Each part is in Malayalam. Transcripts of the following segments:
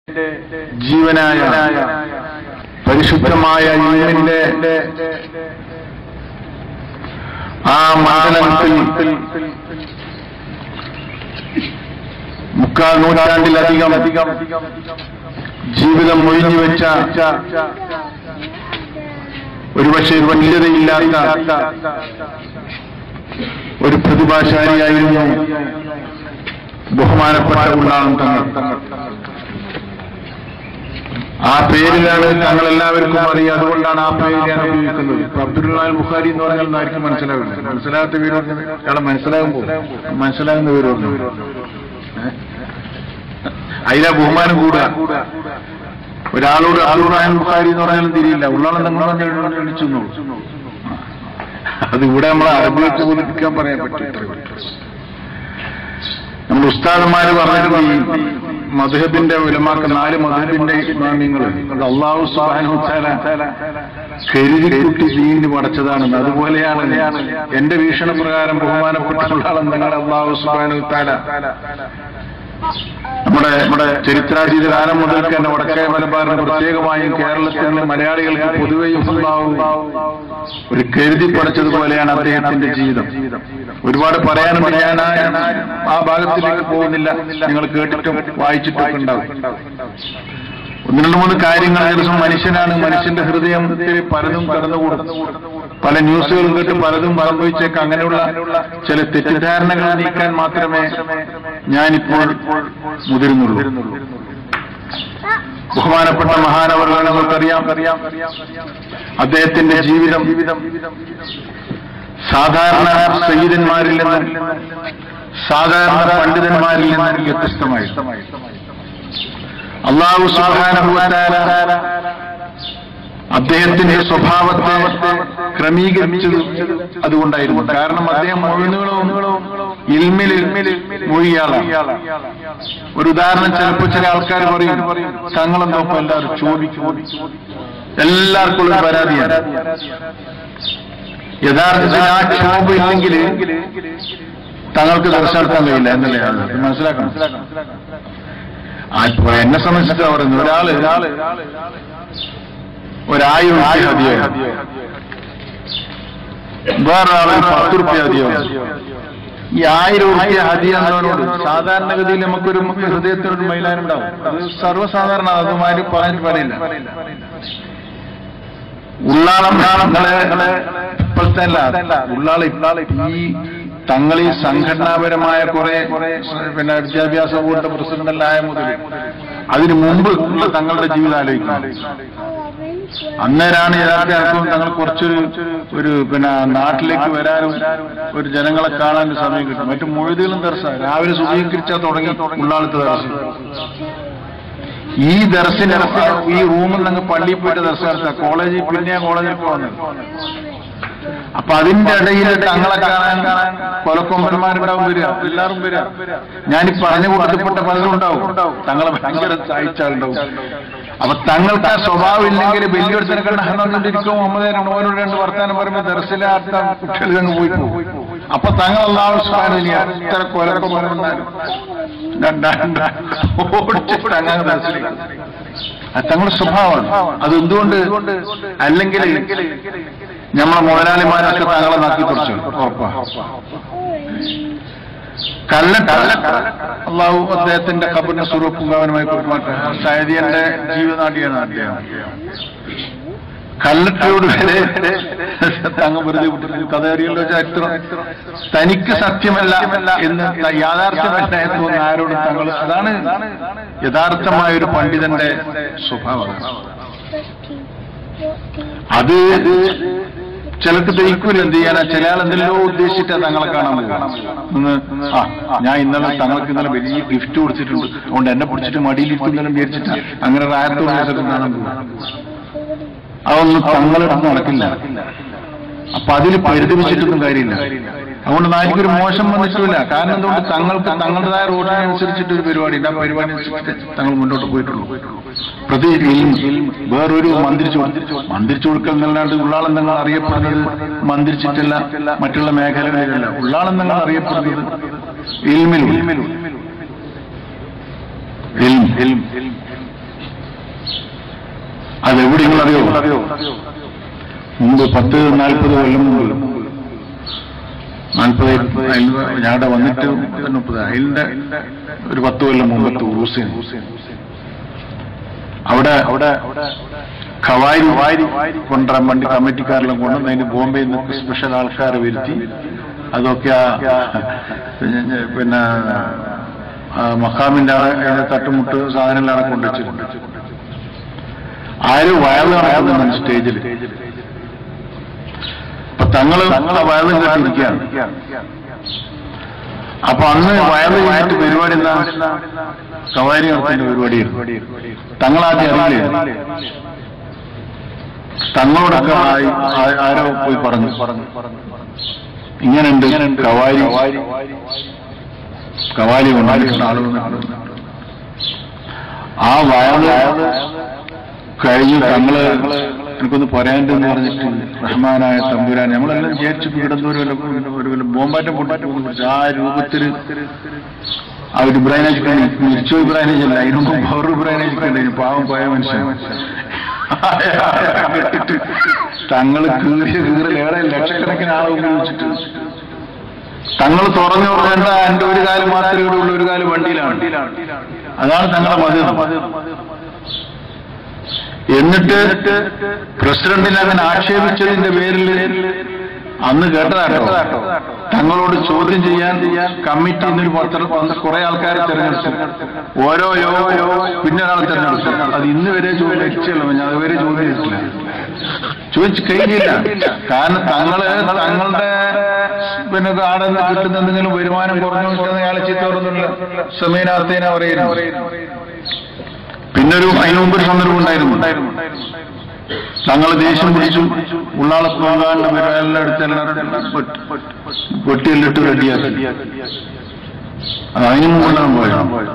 ജീവനായ പരിശുദ്ധമായ ഇൽമിന്റെ ആ മണ്ഡലത്തിൽ മുക്കാൽ നൂറ്റാണ്ടിലധികം ജീവിതം ഒഴിഞ്ഞു വെച്ച ഒരുപക്ഷെ വല്യതയില്ലാത്ത ഒരു പ്രതിഭാശാലിയായിരുന്നു ബഹുമാനപ്പെട്ട ഉള്ളാളം തങ്ങൾ ആ പേരിലാണ് തങ്ങൾ എല്ലാവർക്കും അറിയാം അതുകൊണ്ടാണ് ആ പേര് ഞാൻ ഉപയോഗിക്കുന്നത് ഇപ്പൊ അബ്ദുൽ ബുഖാരി എന്ന് പറഞ്ഞാൽ ഒന്നും ആർക്കും മനസ്സിലാവില്ല മനസ്സിലാകാത്ത പേര് പറഞ്ഞു അയാളെ മനസ്സിലാകുമ്പോൾ മനസ്സിലാകുന്ന പേര് പറഞ്ഞു അതിലാ ബഹുമാനം കൂടുക ഒരാളോട് ആളോട് അയാൾ ബുഖാരി എന്ന് പറഞ്ഞാലും തിരിയില്ല ഉള്ളാളം തങ്ങൾ വിളിച്ചു അത് ഇവിടെ നമ്മൾ അറബി വെച്ച് പോലിപ്പിക്കാൻ പറയാൻ പറ്റും ഇത്ര നമ്മൾ ഉസ്താദന്മാര് പറഞ്ഞിട്ട് ഈ മധുഹബിന്റെ ഉലമാക്ക നാല് മധുഹബിന്റെ ഇമാമിങ്ങൾ അള്ളാഹു സുബാനു കരുതി കുട്ടി ദീനിന് പടച്ചതാണെന്ന് അതുപോലെയാണ് എന്റെ വീക്ഷണപ്രകാരം ബഹുമാനപ്പെട്ടുള്ള ആളെന്നാൽ അള്ളാഹു സുബാനു താല നമ്മുടെ നമ്മുടെ ചരിത്രാതീത കാലം മുതൽക്ക് തന്നെ വടക്കേ മലബാറിന് പ്രത്യേകമായും കേരളത്തിലെ മലയാളികൾക്ക് പൊതുവെയും ഉണ്ടാവും ഒരു കരുതി പഠിച്ചതുപോലെയാണ് അദ്ദേഹത്തിന്റെ ജീവിതം ഒരുപാട് പറയാനുണ്ട് ഞാൻ ആ- ആ ഭാഗത്തിലേക്ക് പോകുന്നില്ല നിങ്ങൾ കേട്ടിട്ടും വായിച്ചിട്ടൊക്കെ ഉണ്ടാവും ഒന്ന് രണ്ട് മൂന്ന് കാര്യങ്ങൾ ഏകദേശം മനുഷ്യനാണ് മനുഷ്യന്റെ ഹൃദയത്തിൽ പലതും കടന്നുകൂടും പല ന്യൂസുകളും കേട്ട് പലതും സംഭവിച്ചേക്കാം അങ്ങനെയുള്ള ചില തെറ്റിദ്ധാരണകൾ നീക്കാൻ മാത്രമേ ഞാനിപ്പോൾ മുതിരുന്നുള്ളൂ ബഹുമാനപ്പെട്ട മഹാനവർകൾ നമുക്കറിയാം അദ്ദേഹത്തിന്റെ ജീവിതം സാധാരണ സയ്യിദന്മാരിൽ നിന്നും സാധാരണ പണ്ഡിതന്മാരിൽ നിന്നും വ്യത്യസ്തമായി അള്ളാഹു സുബാനുഭവത്താല അദ്ദേഹത്തിന്റെ സ്വഭാവത്തെ ക്രമീകരിച്ചത് അതുകൊണ്ടായിരുന്നു കാരണം അദ്ദേഹം മുഴുവനുകളും ഇൽമിൽ മൊഴിയാളാണ് ഒരു ഉദാഹരണം ചിലപ്പോൾ ചില ആൾക്കാർ പറയും തങ്ങളെന്തോപ്പം എല്ലാവരും ചോദിക്കും എല്ലാവർക്കും ഉള്ള പരാതിയാണ് യഥാർത്ഥത്തിൽ ആ ക്ഷോഭ ഇല്ലെങ്കിൽ തങ്ങൾക്ക് ദർശനക്കാൻ കഴിയില്ല എന്നല്ലേ അത് മനസ്സിലാക്കണം ആ, ഇപ്പൊ എന്നെ സംബന്ധിച്ചിട്ട് പറയുന്നു ഒരാള് ഒരാള് ഒരായിരം റുപ്യ ഹതിയോ വേറൊരാള് പത്ത് റുപ്യ ഹതിയോ ഈ ആയിരം റുപ്യ ഹതി എന്നവരോട് സാധാരണഗതിയിൽ നമുക്കൊരു ഹൃദയത്തിനൊരു മൈലാനുണ്ടാവും അത് സർവ്വസാധാരണ അതുമാര് പറഞ്ഞു പറയില്ല ഉള്ളാളം നിങ്ങളെ ഇപ്പോഴത്തെ അല്ല ഉള്ളാള് ഈ തങ്ങൾ ഈ സംഘടനാപരമായ കുറെ പിന്നെ വിദ്യാഭ്യാസ ബോർഡിന്റെ പ്രസിഡന്റല്ലായ മുതൽ അതിനു മുമ്പ് ഉള്ള തങ്ങളുടെ ജീവിതം ആലോചിക്കണം അന്നേരാണ് യഥാർത്ഥ അർത്ഥം തങ്ങൾ കുറച്ചൊരു ഒരു പിന്നെ നാട്ടിലേക്ക് വരാനും ഒരു ജനങ്ങളെ കാണാനും സമയം കിട്ടും മറ്റു മുഴുതികളും ദർശ രാവിലെ സുഖീകരിച്ചാൽ തുടങ്ങി ഉള്ളാളത്ത് ദർശനം ഈ ദർശന ഈ റൂമിൽ നിന്ന് പള്ളിയിൽ പോയിട്ട് ദർശനം കോളേജിൽ പിന്നെ കോളേജിൽ പോകുന്നത് അപ്പൊ അതിന്റെ ഇടയിൽ തങ്ങളെ കാണാൻ കൊലക്കൊമ്പന്മാരുണ്ടാവും വരിക എല്ലാവരും വരിക ഞാനീ പറഞ്ഞു കൊടുക്കപ്പെട്ട പലരും ഉണ്ടാവും തങ്ങളെ ഭയങ്കര സഹായിച്ചാളുണ്ടാവും അപ്പൊ തങ്ങൾക്ക് ആ സ്വഭാവം ഇല്ലെങ്കിൽ വലിയൊരുത്തനെ കണ്ട് ഹന്നോണ്ടിരിക്കും മുഹമ്മദ് ഓനോട് രണ്ട് വർത്താനം പറയുമ്പോൾ ദർശനാർത്ഥ കുട്ടികൾ അങ്ങ് പോയി പോകും അപ്പൊ തങ്ങൾ അള്ളാഹു സ്വാനിനി എത്ര കൊലക്കൊമ്പന്മാരും രണ്ടാണ്ട് ഓടിച്ചിട്ട് അങ്ങനെ ദർശനിക്കും അത് തങ്ങളുടെ സ്വഭാവമാണ് അത് എന്തുകൊണ്ട് അല്ലെങ്കിൽ നമ്മളെ മുതലാളിമാരൊക്കെ തങ്ങളെ നാക്കി കുറിച്ചു ഉറപ്പാ കല്ലട്ട അള്ളാഹു അദ്ദേഹത്തിന്റെ കബറിന്റെ സ്വരൂപം ഗവനമായി കൊടുക്കട്ടെ സൈദിയന്റെ ജീവനാടിയാണ് അദ്ദേഹം കല്ലട്ടയോട് വരെ തങ്ങ വെറുതെ വിട്ടിട്ട് കഥ അറിയല്ലോ ചരിത്രം തനിക്ക് സത്യമല്ല എന്ന് യാഥാർത്ഥ്യമല്ല എന്ന് തോന്നുന്ന ആരോടും തങ്ങൾ അതാണ് യഥാർത്ഥമായ ഒരു പണ്ഡിതന്റെ സ്വഭാവം അത് ചിലർക്ക് ദഹിക്കൂല എന്ത് ചെയ്യാനാ ചില ആൾ എന്തെല്ലോ ഉദ്ദേശിച്ചിട്ടാ തങ്ങളെ കാണാൻ ഒന്ന് ആ ഞാൻ ഇന്നലെ തങ്ങൾക്ക് ഇന്നലെ വലിയ ഗിഫ്റ്റ് കൊടുത്തിട്ടുണ്ട് അതുകൊണ്ട് എന്നെ പിടിച്ചിട്ട് മടിയിലിരിക്കുന്നതിനും വിചാരിച്ചിട്ട് അങ്ങനെ റായത്തോട് കാണാൻ പോകും അതൊന്നും തങ്ങളെടുത്ത് നടക്കില്ല അപ്പൊ അതിൽ പരിതപിച്ചിട്ടൊന്നും കാര്യമില്ല അതുകൊണ്ട് നാലിക്കൊരു മോശം വന്നിട്ടില്ല കാരണം എന്തുകൊണ്ട് തങ്ങൾക്ക് തങ്ങളുടേതായ റോഡിനനുസരിച്ചിട്ട് ഒരു പരിപാടി ഉണ്ട് ആ പരിപാടി അനുസരിച്ചിട്ട് തങ്ങൾ മുന്നോട്ട് പോയിട്ടുള്ളൂ പ്രതി വേറൊരു മന്ത്രിച്ചു മന്ത്രിച്ചു കൊടുക്കൽ എന്നല്ലാണ്ട് ഉള്ളാളെന്നങ്ങൾ അറിയപ്പെടുന്നത് മന്ത്രിച്ചിട്ടല്ല മറ്റുള്ള മേഖലകളിലല്ല ഉള്ളാളെന്നങ്ങൾ അറിയപ്പെടുന്നത് ഇൽമിലും ഇൽം ഇൽം അതെവിടെ നിങ്ങളറിയോ മുമ്പ് പത്ത് നാൽപ്പത് കൊല്ലം മുമ്പ് നാൽപ്പത് ഞങ്ങളുടെ വന്നിട്ട് മുപ്പത് അതിന്റെ ഒരു പത്ത് കൊല്ലം മുമ്പത്തെ ഉറൂസിന് അവിടെ അവിടെ ഖവാരി കൊണ്ടുവരാൻ വേണ്ടി കമ്മിറ്റിക്കാരെല്ലാം കൊണ്ടുവന്ന് അതിന് ബോംബെയിൽ നിന്ന് സ്പെഷ്യൽ ആൾക്കാരെ വരുത്തി അതൊക്കെ ആ പിന്നെ ആ മക്കാമിന്റെ അവിടെ തട്ടുമുട്ട് സാധനങ്ങളാണ് കൊണ്ടുവച്ചിട്ടുണ്ട് ആരും വയറ് നടക്കുന്നുണ്ട് സ്റ്റേജിൽ അപ്പൊ തങ്ങള് തങ്ങളെ വയറ് കേട്ടിരിക്കുകയാണ് അപ്പൊ അന്ന് വയറ് കഴിഞ്ഞിട്ട് പരിപാടി എന്താ കവാരി നടത്തിന്റെ പരിപാടിയായിരുന്നു തങ്ങളാദ്യം അറിയില്ലേ തങ്ങളോടൊക്കെ ആയി- ആ- ആരോ പോയി പറഞ്ഞു ഇങ്ങനെയുണ്ട് കവാരി കവാലി ഉണ്ടായിരുന്ന ആളുകൾ ആ വയറ് കഴിഞ്ഞു തങ്ങള് എനിക്കൊന്ന് പറയാണ്ടെന്ന് പറഞ്ഞിട്ട് റഹ്മാനായ തമ്പുരാൻ നമ്മളെല്ലാം വിചാരിച്ചു കിടന്നൊരു ഒരു വല്ല ബോംബാറ്റം പൊട്ടിട്ട് ആ രൂപത്തില് ആ ഒരു ഇബ്രാഹിം മിർച്ചോ ഇബ്രാഹിം അല്ല അതിന് മുമ്പ് വേറൊരു ഇബ്രാഹിം കണ്ടു പാവം പോയ മനുഷ്യൻ കെട്ടിട്ട് തങ്ങള് കീറിയ കീറൽ ഏറെ ലക്ഷക്കണക്കിന് ആളെ ഉപയോഗിച്ചിട്ട് തങ്ങൾ തുറന്നു പറഞ്ഞ എന്റെ ഒരു കാലം മാത്രമേ ഇവിടെ ഉള്ളൂ ഒരു കാലം വണ്ടിയിലാണ് അതാണ് തങ്ങളെ മതി എന്നിട്ട് പ്രസിഡന്റിനെ അങ്ങനെ ആക്ഷേപിച്ചതിന്റെ പേരിൽ അന്ന് കേട്ടതാട്ടോ തങ്ങളോട് ചോദ്യം ചെയ്യാൻ കമ്മിറ്റി എന്നൊരു പത്രം കുറെ ആൾക്കാരെ തെരഞ്ഞെടുത്തു ഓരോ യോഗോ പിന്നെ ഒരാളെ തെരഞ്ഞെടുത്തു അത് ഇന്ന് വരെ ചോദിച്ചല്ലോ ഞാൻ അതുവരെ ചോദ്യം ചെയ്തിട്ടില്ല ചോദിച്ചു കഴിഞ്ഞില്ല കാരണം തങ്ങള് തങ്ങളുടെ പിന്നെ അവിടെ നിന്ന് കിട്ടുന്ന എന്തെങ്കിലും വരുമാനം കുറഞ്ഞു കിട്ടുന്ന അയാളെ ചീത്ത പറഞ്ഞില്ല സമീനാർത്ഥേന പറയുന്നു പിന്നൊരു അതിനു മുമ്പ് ഒരു സന്ദർഭം ഉണ്ടായിരുന്നു തങ്ങൾ ദേഷ്യം പിടിച്ചു ഉള്ളാളെ പോകാണ്ട് എല്ലാം എടുത്തെല്ലാം വെട്ടിയെല്ലിട്ട് റെഡിയാക്കി അത് അതിനു മുമ്പുള്ളതാണ് പോയത്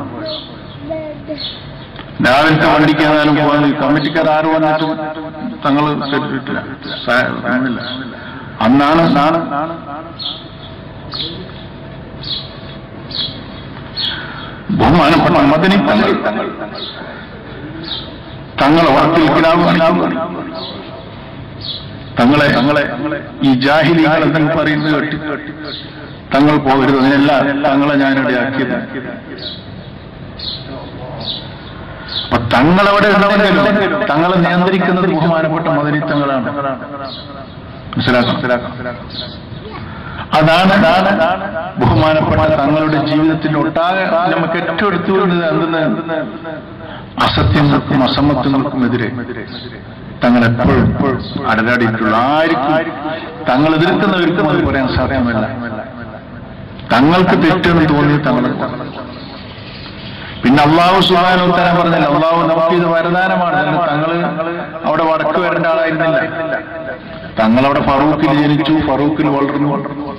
രാവിലത്തെ വണ്ടിക്ക് ഏതായാലും പോകാൻ കമ്മിറ്റിക്കാർ ആര് വന്നിട്ടും തങ്ങൾ കേട്ടിട്ടില്ല സ- ഒന്നുമില്ല. അന്നാണ് അന്നാണ് ബഹുമാനപ്പെട്ട മദനി തങ്ങൾ തങ്ങളെ വാക്കിൽ കിടാവ് കാണിക്കുന്നു തങ്ങളെ തങ്ങളെ ഈ ജാഹിലികൾ എന്തെങ്കിലും പറയുന്നത് കേട്ടി തങ്ങൾ പോകരുത് അതിനെല്ലാം തങ്ങളെ ഞാനിവിടെ ആക്കിയത് അപ്പൊ തങ്ങളവിടെ ഉണ്ടെങ്കിലും തങ്ങളെ നിയന്ത്രിക്കുന്നത് ബഹുമാനപ്പെട്ട മദനി തങ്ങളാണ് മനസ്സിലാക്കാം അതാണ് അതാണ് ബഹുമാനപ്പെട്ട തങ്ങളുടെ ജീവിതത്തിന്റെ ഒട്ടാകെ നമുക്ക് ഏറ്റവും എടുത്തു വരുന്നത് എന്തെന്ന് അസത്യങ്ങൾക്കും അസമത്വങ്ങൾക്കും എതിരെ തങ്ങൾ എപ്പോഴും അടരാടിയിട്ടുള്ള ആർക്കും തങ്ങൾ എതിർക്കുന്നവർക്കും അത് പറയാൻ സാധ്യമല്ല തങ്ങൾക്ക് തെറ്റെന്ന് തോന്നി തങ്ങൾ പിന്നെ അള്ളാഹു സുഹാനോ തരം പറഞ്ഞില്ല അള്ളാഹു നമുക്ക് ഇത് വരദാനമാണ് എന്ന് തങ്ങള് അവിടെ വടക്ക് വരേണ്ട ആളായിരുന്നില്ല തങ്ങളവിടെ ഫറൂഖിൽ ജനിച്ചു ഫറൂഖിൽ വളർന്നു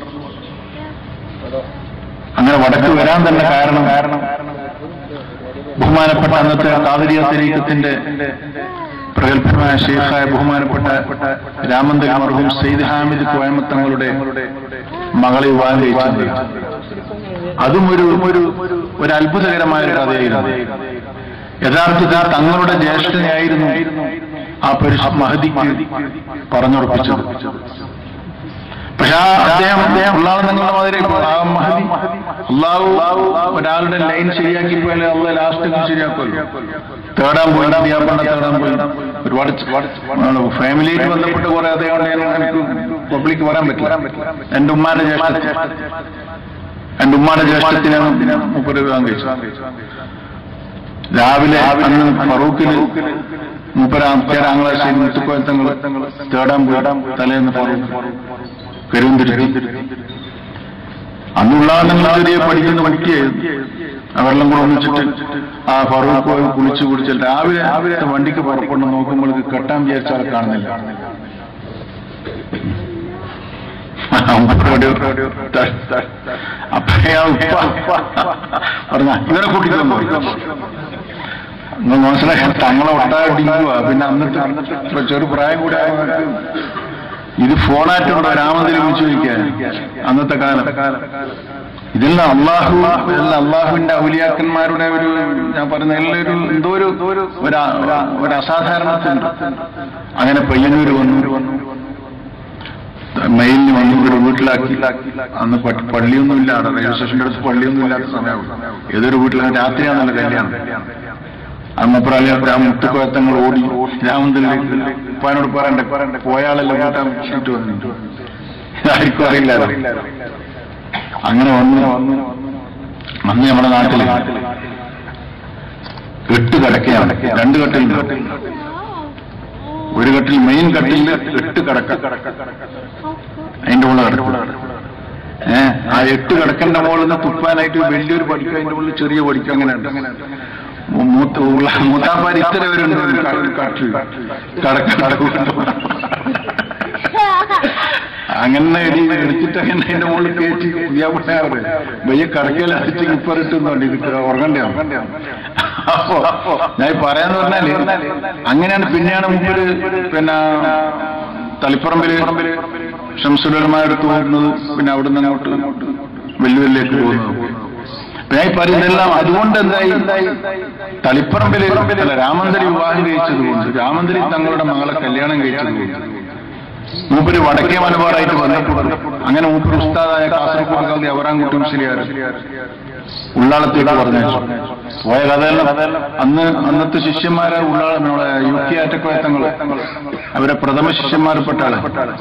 അങ്ങനെ വടക്ക് വരാൻ തന്നെ കാരണം കാരണം ബഹുമാനപ്പെട്ട അന്നത്തെ കാതരിയ തരീക്കത്തിന്റെ പ്രഗത്ഭമായ ഷെയ്ഖായ ബഹുമാനപ്പെട്ട രാമന്തൽ മർഹൂം സെയ്ദ് ഹാമിദ് കോയമത്തങ്ങളുടെ മകളെ വിവാഹം കഴിച്ചത് അതും ഒരു ഒരു ഒരു അത്ഭുതകരമായ ഒരു കഥയായിരുന്നു യഥാർത്ഥത്തിൽ തങ്ങളുടെ ജ്യേഷ്ഠനെയായിരുന്നു ആ പരിശു മഹദിക്ക് പറഞ്ഞുറപ്പിച്ചത് പക്ഷെ ആ അദ്ദേഹം അദ്ദേഹം അള്ളാഹു നിങ്ങളുടെ മാതിരി ആ മഹദി അള്ളാഹു ഒരാളുടെ ലൈൻ ശരിയാക്കി പോയാലേ അള്ളാഹ് ലാസ്റ്റ് ശരിയാക്കുമല്ലോ തേടാൻ പോയി ദിയാപ്പണ്ണ തേടാൻ പോയി ഒരുപാട് ഫാമിലിയായിട്ട് ബന്ധപ്പെട്ട് കുറെ അദ്ദേഹം എനിക്ക് പബ്ലിക് വരാൻ പറ്റില്ല എന്റെ ഉമ്മാന്റെ ജ്യേഷ്ഠ എന്റെ ഉമ്മാന്റെ ജ്യേഷ്ഠത്തിനാണ് മുപ്പത് വിവാഹം കഴിച്ചു രാവിലെ അന്ന് ഫറൂഖിൽ മുപ്പരാംക്ലാസ് മുത്തുക്കോയത്തങ്ങൾ തേടാൻ പോയി തലേന്ന് ഫറൂഖ് കരുവന്തിരുത്തി അന്നുള്ള ചെറിയ പഠിക്കുന്ന കുട്ടിയായിരുന്നു അവരെല്ലാം കൂടെ ഒന്നിച്ചിട്ട് ആ ഫറൂഖ് പോയി കുളിച്ചു കുടിച്ചാൽ രാവിലെ രാവിലെ വണ്ടിക്ക് പുറപ്പെടണം നോക്കുമ്പോൾ ഇത് കെട്ടാൻ വിചാരിച്ച ആളെ കാണുന്നില്ല അപ്പഴാ ഉപ്പ പറഞ്ഞ ഇവരെ കൂട്ടിക്കൊണ്ടു നിങ്ങൾ മനസ്സിലായി തങ്ങളെ ഒട്ടാടിക്കുക പിന്നെ അന്നത്തെ അന്നത്തെ ചെറു പ്രായം കൂടെ ആയവർക്ക് ഇത് ഫോണായിട്ടുണ്ടോ രാമന്തിരി വിളിച്ചു ചോദിക്കാൻ അന്നത്തെ കാലം ഇതെല്ലാം അള്ളാഹു എല്ലാം അള്ളാഹുവിന്റെ ഔലിയാക്കന്മാരുടെ ഒരു ഞാൻ പറയുന്ന എല്ലാം ഒരു എന്തോ ഒരു ഒരു ഒരു അസാധാരണത്തുണ്ട് അങ്ങനെ പയ്യന്നൂര് വന്നു മെയിലിന് വന്നു ഒരു വീട്ടിലാക്കി അന്ന് പ- പള്ളിയൊന്നുമില്ല അവിടെ റെയിൽവേ സ്റ്റേഷന്റെ അടുത്ത് പള്ളിയൊന്നും ഇല്ലാത്ത സമയമാണ് ഏതൊരു വീട്ടിലാണ് രാത്രിയാണല്ലോ കല്യാണം അമ്മപ്രാളിയാട്ട് ആ മുട്ടുക്കോത്തങ്ങൾ ഓടി രാമന്തലിലേക്ക് ഉപ്പാനോട് പറയണ്ടേ പോയാളെല്ലാം കൂട്ടാൻ വിളിച്ചിട്ട് വന്നു ആർക്കും അറിയില്ല അങ്ങനെ വന്നു അന്ന് നമ്മുടെ നാട്ടില് എട്ട് കിടക്കയാണ് രണ്ട് കട്ടിലുണ്ട് ഒരു കട്ടിൽ മെയിൻ കട്ടിലിൽ എട്ട് കിടക്ക അതിന്റെ ഉള്ള കിടക്കും ഏ ആ എട്ട് കിടക്കന്റെ മുകളിൽ നിന്ന് തുപ്പാനായിട്ട് വലിയൊരു പഠിക്കും അതിന്റെ ഉള്ളിൽ ചെറിയ പഠിക്കും അങ്ങനെ ഉണ്ട് മൂത്ത ഉള്ള- മൂത്താപ്പാര് ഇത്ര പേരുണ്ട് കാട്ടിൽ കടക്ക കടക്കുന്നുണ്ട് അങ്ങനെ എടി എടുത്തിട്ട് അങ്ങനെ അതിന്റെ മുകളിൽ കയറ്റി പുതിയാപ്പിട്ടാറ് വലിയ കടക്കയിൽ അടിച്ച് ഇപ്പറിട്ടുന്നുണ്ട് ഇത് ഉറങ്ങണ്ടയാണ് അപ്പോ ഞാൻ ഈ പറയാന്ന് പറഞ്ഞാല് അങ്ങനെയാണ് പിന്നെയാണ് മുമ്പില് പിന്നെ തളിപ്പറമ്പില് ഷംസുലന്മാരെടുത്ത് പോകുന്നത് പിന്നെ അവിടുന്ന് അങ്ങോട്ട് വെല്ലുവിലേക്ക് പോകുന്നത് അപ്പൊ ഞാൻ ഈ പറയുന്നതെല്ലാം അതുകൊണ്ട് എന്തായി തളിപ്പറമ്പില് അല്ല രാമന്തരി വിവാഹം കഴിച്ചത് കൊണ്ട് രാമന്തരി തങ്ങളുടെ മകളെ കല്യാണം കഴിച്ചത് കൊണ്ട് മൂപ്പര് വടക്കേ മലബാറായിട്ട് ബന്ധപ്പെടുന്നു അങ്ങനെ മൂപ്പര് ഉസ്താദായ കാസർഗോഡ് കാലി അവറാൻകുട്ടി മുസ്ലിയാർ ഉള്ളാളത്തേക്ക് പറഞ്ഞു പോയ കഥയെല്ലാം അന്ന് അന്നത്തെ ശിഷ്യന്മാരെ ഉള്ളാള നമ്മളെ യു കെ ആറ്റക്കോയത്തങ്ങൾ അവരെ പ്രഥമ ശിഷ്യന്മാർപ്പെട്ട ആള്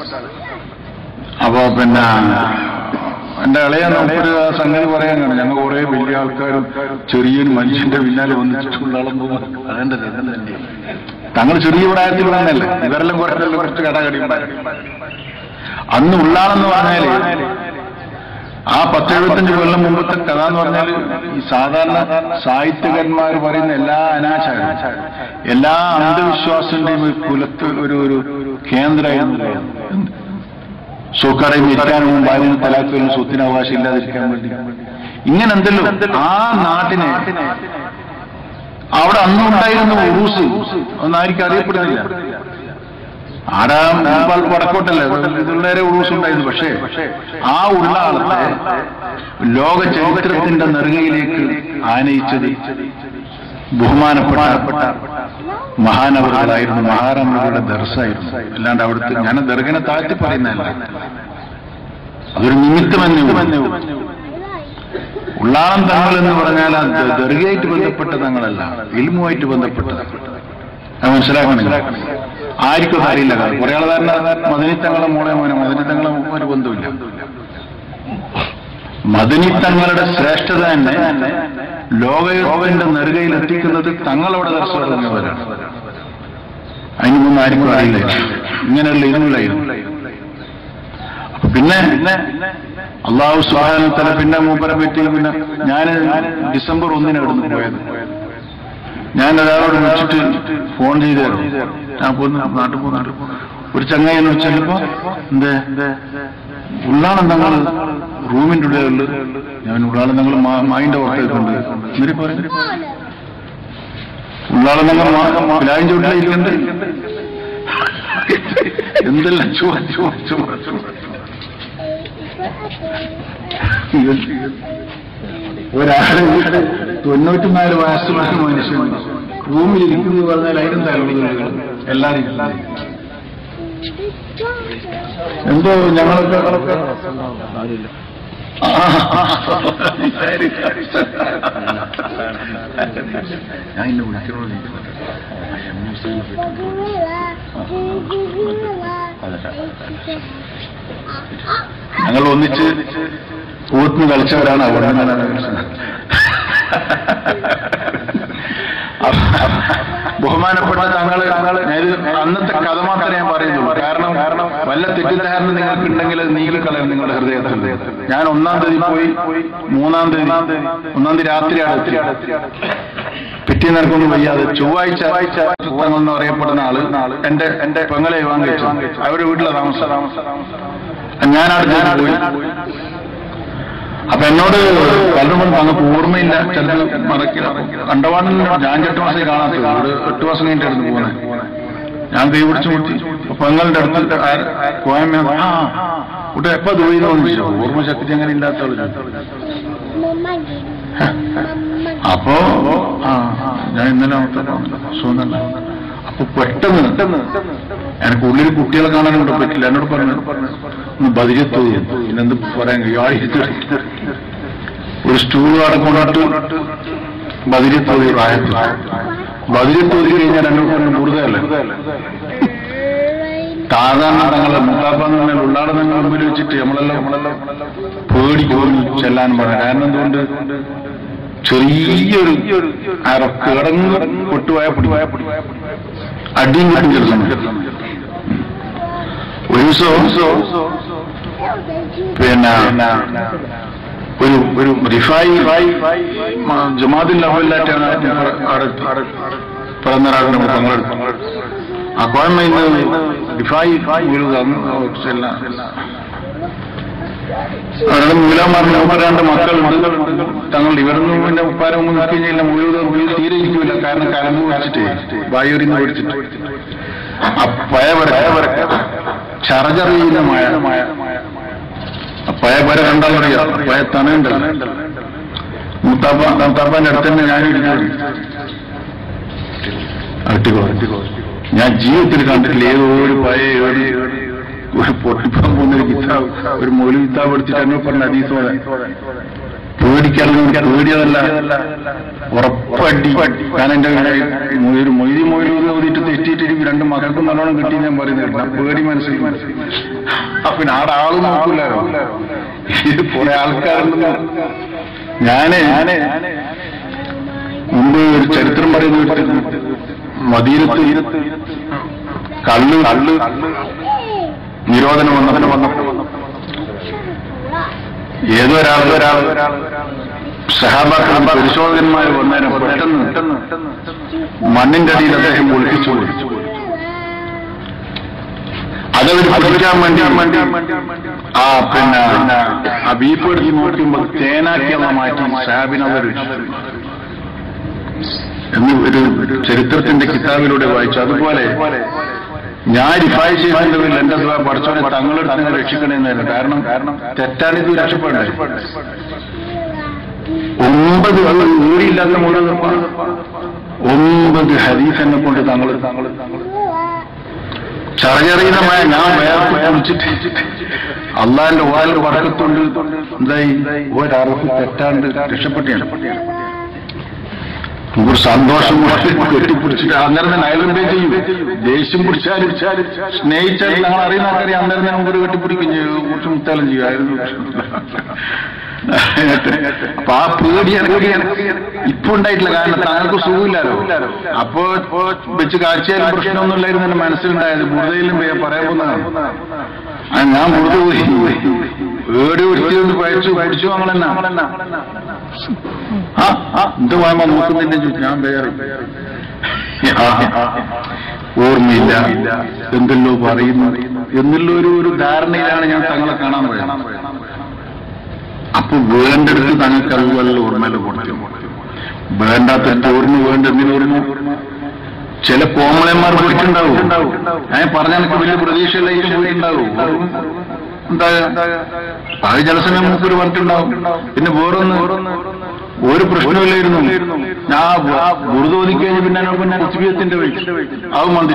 അപ്പോ പിന്നെ എന്റെ ഇളയ നമുക്കൊരു സംഗതി പറയാൻ കാണും ഞങ്ങൾ കുറെ വലിയ ആൾക്കാരും ചെറിയൊരു മനുഷ്യന്റെ പിന്നാലെ വന്നിട്ടുള്ളാളും അതെന്റെ തങ്ങൾ ചെറിയ പ്രായത്തിൽ വന്നല്ലേ ഇവരെല്ലാം കുറച്ചെല്ലാം കുറച്ച് കടകടിയുണ്ടായി അന്ന് ഉള്ളാളെന്ന് പറഞ്ഞാല് ആ പത്തെഴുപത്തഞ്ച് കൊല്ലം മുമ്പത്തെ കഥ എന്ന് പറഞ്ഞാൽ ഈ സാധാരണ സാഹിത്യകന്മാർ പറയുന്ന എല്ലാ അനാചാരം എല്ലാ അന്ധവിശ്വാസത്തിന്റെയും ഒരു കുലത്ത് ഒരു ഒരു കേന്ദ്രമായിരുന്നു സൂക്കടയും ഇരിക്കാനും ഭാര്യന് തലാക്കും സ്വത്തിന് അവകാശം ഇല്ലാതിരിക്കാൻ വേണ്ടി ഇങ്ങനെ എന്തല്ലോ ആ നാട്ടിനെ അവിടെ അന്നുണ്ടായിരുന്ന ഉറൂസ് ഒന്നും ആർക്കും അറിയപ്പെടുന്നില്ല ആടാ മുമ്പാൾ വടക്കോട്ടല്ലേ ഇതുള്ളേരെ ഉറൂസ് ഉണ്ടായിരുന്നു പക്ഷേ ആ ഉള്ള ആളത്തെ ലോക ചരിത്രത്തിന്റെ നെറുകയിലേക്ക് ആനയിച്ചത് ബഹുമാനപ്പെട്ട മഹാനവറുകളായിരുന്നു മഹാരാമരുടെ ദർശായിരുന്നു അല്ലാണ്ട് അവിടുത്തെ ഞാൻ ദർഗനെ താഴ്ത്തി പറയുന്നതല്ല അതൊരു നിമിത്തമെന്നേ ഉള്ളൂ. ഉള്ളാളം തങ്ങൾ എന്ന് പറഞ്ഞാൽ അത് ദർഗയായിട്ട് ബന്ധപ്പെട്ട തങ്ങളല്ല ഇൽമുമായിട്ട് ബന്ധപ്പെട്ടത് അത് മനസ്സിലാക്കണില്ല ആർക്കും അത് അറിയില്ല കാരണം കുറെ ആൾ തന്നെ മദനിത്തങ്ങളെ മോളെ മോനെ മദനിത്തങ്ങളെ ഒരു ബന്ധമില്ല മദനിത്തങ്ങളുടെ ശ്രേഷ്ഠത തന്നെ ലോകയോഗന്റെ നെറുകയിൽ എത്തിക്കുന്നത് തങ്ങളവിടെ ദർശനം തുടങ്ങിയവരാണ് അതിന് മുമ്പ് ആർക്കും അറിയില്ല ഇങ്ങനെയുള്ള ഇതുമില്ലായിരുന്നു അപ്പൊ പിന്നെ അള്ളാഹു സുഹാനത്തല പിന്നെ മൂപ്പരെ പറ്റി പിന്നെ ഞാൻ ഡിസംബർ ഒന്നിന് അവിടുന്ന് പോയത് ഞാൻ ഒരാളോട് വിളിച്ചിട്ട് ഫോൺ ചെയ്തായിരുന്നു ഞാൻ പോന്നു നാട്ടിൽ പോ നാട്ടിൽ പോ ഒരു ചങ്ങായി എന്ന് വെച്ചപ്പോ എന്തേ ഉള്ളാളം തങ്ങൾ റൂമിന്റെ ഉള്ളിലുള്ളത് ഞാൻ ഉള്ളാളം തങ്ങൾ മായിന്റെ പുറത്തേക്കുണ്ട് എന്നിട്ട് പറയും ഉള്ളാളം തങ്ങൾ പിലായും ചുവട്ടിലിരിക്കുന്നുണ്ട് എന്തെല്ലാം ചോദിച്ചു ചോദിച്ചു ഒരാള് തൊണ്ണൂറ്റിനാല് വയസ്സുള്ള മനുഷ്യൻ റൂമിൽ ഇരിക്കുന്നു പറഞ്ഞാൽ അതിനും തലമുറകൾ എല്ലാവരും എന്തോ ഞങ്ങളൊക്കെ ആ, ശരി, ശരി, ശരി. ഞാൻ ഇന്ന് വിളിക്കണോന്ന് ഞങ്ങൾ ഒന്നിച്ച് ഊത്തിന് കളിച്ചവരാണ് അവിടെ ബഹുമാനപ്പെട്ട തങ്ങള് ഞാനിത് അന്നത്തെ കഥ മാത്രമേ ഞാൻ പറയുന്നുള്ളൂ കാരണം കാരണം വല്ല തെറ്റിദ്ധാരണ നിങ്ങൾക്ക് ഉണ്ടെങ്കിൽ അത് നീങ്ങിക്കളയും നിങ്ങളുടെ ഹൃദയത്തിൽ ഞാൻ ഒന്നാം തീയതി പോയി മൂന്നാം തീയതി ഒന്നാം തീയതി രാത്രിയാണ് എത്തി പിറ്റേന്ന് എനിക്കൊന്നും വയ്യാതെ ചൊവ്വാഴ്ച തങ്ങൾ എന്ന് പറയപ്പെടുന്ന ആള് എന്റെ എന്റെ പെങ്ങളെ വിവാഹം കഴിച്ചു അവരുടെ വീട്ടിലെ താമസം ഞാനവിടെ ഞാൻ പോയി അപ്പൊ എന്നോട് പലരും തങ്ങൾക്ക് ഓർമ്മയില്ല ചിലത് മറക്കില്ല കണ്ടവാണ് ഞാൻ എട്ട് മാസം കാണാത്തത് ഒരു എട്ട് മാസം കഴിഞ്ഞിട്ടായിരുന്നു പോകുന്നത് ഞാൻ കൈ പിടിച്ചു മുട്ടി അപ്പൊ പെങ്ങളുടെ അടുത്ത് കോയമ്മ ആ കുട്ടി എപ്പോ ദുബൈന്ന് ചോദിച്ചു ഓർമ്മ ശക്തി അങ്ങനെ ഇല്ലാത്ത ആള് ചോദിച്ചു. അപ്പോ ആ ഞാൻ ഇന്നലെ സുഖമല്ല അപ്പൊ പെട്ടെന്ന് എനിക്ക് ഉള്ളിൽ കുട്ടികളെ കാണാനോട് പറ്റില്ല എന്നോട് പറഞ്ഞു ഒന്ന് ബതിരത്ത് പിന്നെന്ത് പറയാൻ കഴിയും ആഴ്ച ഒരു സ്റ്റൂൾ അവിടെ കൊണ്ടിട്ട് ബതിരത്തോതി പ്രായത്തിൽ ബതിരത്തോതി കഴിഞ്ഞാൽ എന്നോട് പറഞ്ഞു കൂടുതലല്ലേ സാധാരണ തങ്ങളെ മുത്താപ്പങ്ങൾ ഉള്ളാടെ തങ്ങൾ മുമ്പിൽ വെച്ചിട്ട് നമ്മളെല്ലാം നമ്മളെല്ലാം പേടിക്കും ചെല്ലാൻ പറയാം കാരണം എന്തുകൊണ്ട് ചെറിയൊരു അര കിടങ്ങ് പൊട്ടുപോയ പിടിപോയ പിടി അടിയും കിട്ടും ചില സമയം ഒരു ദിവസം പിന്നെ ഒരു ഒരു റിഫായി ജമാദിൽ അവല്ലാറ്റാണ് പിറന്നൊരാളിനെ പങ്കെടുത്തു ആ കോയമ്മ ഇന്ന് റിഫായി ചെല്ലാം അവരുടെ മൂലമാറിന് രണ്ട് മക്കളുണ്ട് തങ്ങൾ ഇവരൊന്നും പിന്നെ ഉപ്പാരൊന്നും നോക്കി കഴിഞ്ഞാൽ മുഴുവൻ മുഴുവൻ തീരെ ഇരിക്കില്ല കാരണം കലമ്പ് വെച്ചിട്ട് വായൂരിന്ന് മേടിച്ചിട്ട് ആ പയ വരക്ക ചറചറിയുന്ന മഴ ആ പയ വര കണ്ടാൽ അറിയാം പയ തണയുണ്ടല്ലോ മുത്താപ്പ മുത്താപ്പാന്റെ അടുത്ത് തന്നെ ഞാൻ ഇരിക്കുന്നത് അട്ടിക്കോ അട്ടിക്കോ ഞാൻ ജീവിതത്തിൽ കണ്ടിട്ടില്ല ഏതോ ഒരു പയ ഒരു ഒരു പൊട്ടിപ്പാൻ പോകുന്ന ഒരു കിതാബ് ഒരു മൊഴി കിതാബ് എടുത്തിട്ട് എന്നോട് പറഞ്ഞ അതീസോടെ പേടിക്കാതെ പേടിയതല്ല ഉറപ്പടി ഞാൻ എന്റെ ഒരു മൊയ്തി മൊയ്തി ഓതിയിട്ട് തെറ്റിയിട്ട് എനിക്ക് രണ്ട് മക്കൾക്കും നല്ലോണം കിട്ടി ഞാൻ പറയുന്നത് ആ പേടി മനസ്സിൽ അപ്പൊ പിന്നെ ആടെ ആളും നോക്കില്ലല്ലോ ഇത് കുറെ ആൾക്കാരുണ്ടെന്ന് ഞാന് ഞാന് മുമ്പ് ഒരു ചരിത്രം പറയുന്ന മദീനത്ത് കള്ള് കള്ള് നിരോധനം വന്നതിന് വന്നപ്പോൾ ഏതോ ഒരാൾ ഒരാൾ സഹാബാക്കൾ പരിശോധകന്മാർ വന്നേരം പെട്ടെന്ന് മണ്ണിന്റെ അടിയിൽ അദ്ദേഹം ഒളിപ്പിച്ചു കൊടുത്തു അതവർ പിടിക്കാൻ വേണ്ടി ആ പിന്നെ ആ ബീപ്പ് എടുത്ത് നോക്കുമ്പോൾ തേനാക്കി ഒന്ന് മാറ്റി സാബിനവർ എന്ന് ഒരു ചരിത്രത്തിന്റെ കിതാബിലൂടെ വായിച്ചു അതുപോലെ ഞാൻ റിഫായ് ചെയ്തതിൽ എന്റെ ദ്വാ പഠിച്ചോനെ തങ്ങളെടുത്ത് നിങ്ങൾ രക്ഷിക്കണമെന്നായിരുന്നു കാരണം കാരണം തെറ്റാണിത് രക്ഷപ്പെടേ ഒമ്പത് ഊരിയില്ലാത്ത മുഴുവൻ ഒമ്പത് ഹരീഫെന്നെ കൊണ്ട് തങ്ങൾ തങ്ങൾ ചറചറിയുന്നമായ ഞാൻ വേറെ കുടിച്ചിട്ട് അള്ളാന്റെ ഓരോ വർക്കത്തുണ്ട് എന്തായി ഒരറഫ് തെറ്റാണ്ട് രക്ഷപ്പെട്ടാണ് ഒരു സന്തോഷം കെട്ടിപ്പിടിച്ചിട്ട് അന്നേരം തന്നെ അയലുണ്ടേ ചെയ്യും ദേഷ്യം പിടിച്ചാലും സ്നേഹിച്ചാൽ ഞങ്ങൾ അറിയുന്ന ആൾക്കാരെ അന്നേരം തന്നെ മുമ്പ് കെട്ടിപ്പിടിക്കും ചെയ്യും കുറച്ച് മുത്താലും ചെയ്യുമായിരുന്നു അപ്പൊ ആ പേടിയാണ് ഇപ്പൊ ഉണ്ടായിട്ടില്ല കാരണം താങ്കൾക്ക് സുഖമില്ലല്ലോ അപ്പോ വെച്ച് കാഴ്ചയാലും പ്രശ്നമൊന്നുമില്ലായിരുന്നു എന്റെ മനസ്സിലുണ്ടായത് മുറുതയിലും പറയാൻ പോകുന്നതാണ് ആ ഞാൻ മുറുത പോയി ഏടെ ഒരുത്തിയൊന്ന് പഴിച്ചു പഠിച്ചു നമ്മളെന്നാ ആ ആ എന്ത് വായ്മ നോക്കുന്നില്ല ചോദിച്ചു ഞാൻ വേറെ ഓർമ്മയില്ല എന്തെല്ലോ പറയുന്നു എന്നുള്ള ഒരു ഒരു ധാരണയിലാണ് ഞാൻ തങ്ങളെ കാണാൻ പോയത് അപ്പൊ വേണ്ടടുത്ത് തങ്ങൾക്ക് അതുപോലെ ഓർമ്മയില്ല കൊടുത്തു വേണ്ടാത്ത ഓർമ്മ വേണ്ട എന്തിനോർമ്മ ചില കോമളന്മാർ പോയിട്ടുണ്ടാവും ഞാൻ പറഞ്ഞ എനിക്ക് വലിയ പ്രതീക്ഷയിലേക്ക് പോയിട്ടുണ്ടാവും എന്താ അത് ചില സമയം മൂപ്പര് പറഞ്ഞിട്ടുണ്ടാവും പിന്നെ വേറൊന്ന് ഒരു പ്രശ്നമില്ലായിരുന്നു ഞാൻ ഗുരുത ഒതുക്കിക്കഴിഞ്ഞ് പിന്നെ എന്നോട് പിന്നെ കുത്തിബീയത്തിന്റെ അത് മന്ത്രി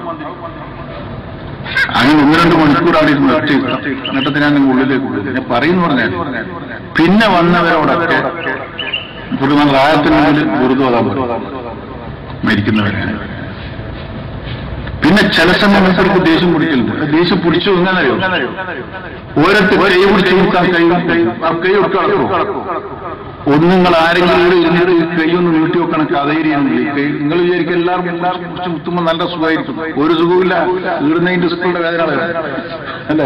അങ്ങനെ ഒന്ന് രണ്ട് മണിക്കൂർ അവിടെ ഇരുന്ന് ഒറ്റ എന്നിട്ട് ഞാൻ നിങ്ങൾ ഉള്ളിലേക്ക് പോയി ഞാൻ പറയുന്നു പറഞ്ഞാൽ പിന്നെ വന്നവരോടൊക്കെ ഒരു നല്ല ആയത്തിനുള്ളിൽ ഗുരുത ഓതാൻ പറ്റും മരിക്കുന്നവരെ പിന്നെ ചില സമയങ്ങൾക്ക് ദേഷ്യം പിടിക്കലുണ്ട് ദേഷ്യം പിടിച്ചു എങ്ങനെയോ ഓരോരുത്തർ കൈ പിടിച്ചു കൊടുക്കാൻ കൈ ആ കൈ ഒട്ട് കളക്കും ഒന്ന് നിങ്ങൾ ആരെങ്കിലും ഇവിടെ ഇരുന്നിട്ട് കൈ ഒന്ന് നീട്ടി വെക്കണം കഥയിരിയാണെങ്കിൽ കൈ നിങ്ങൾ വിചാരിക്കും എല്ലാവർക്കും എല്ലാവർക്കും കുറിച്ച് മുത്തുമ്പോൾ നല്ല സുഖമായിരിക്കും ഒരു സുഖമില്ല ഈടുന്നതിന്റെ സ്കൂളിന്റെ വേദന അല്ലേ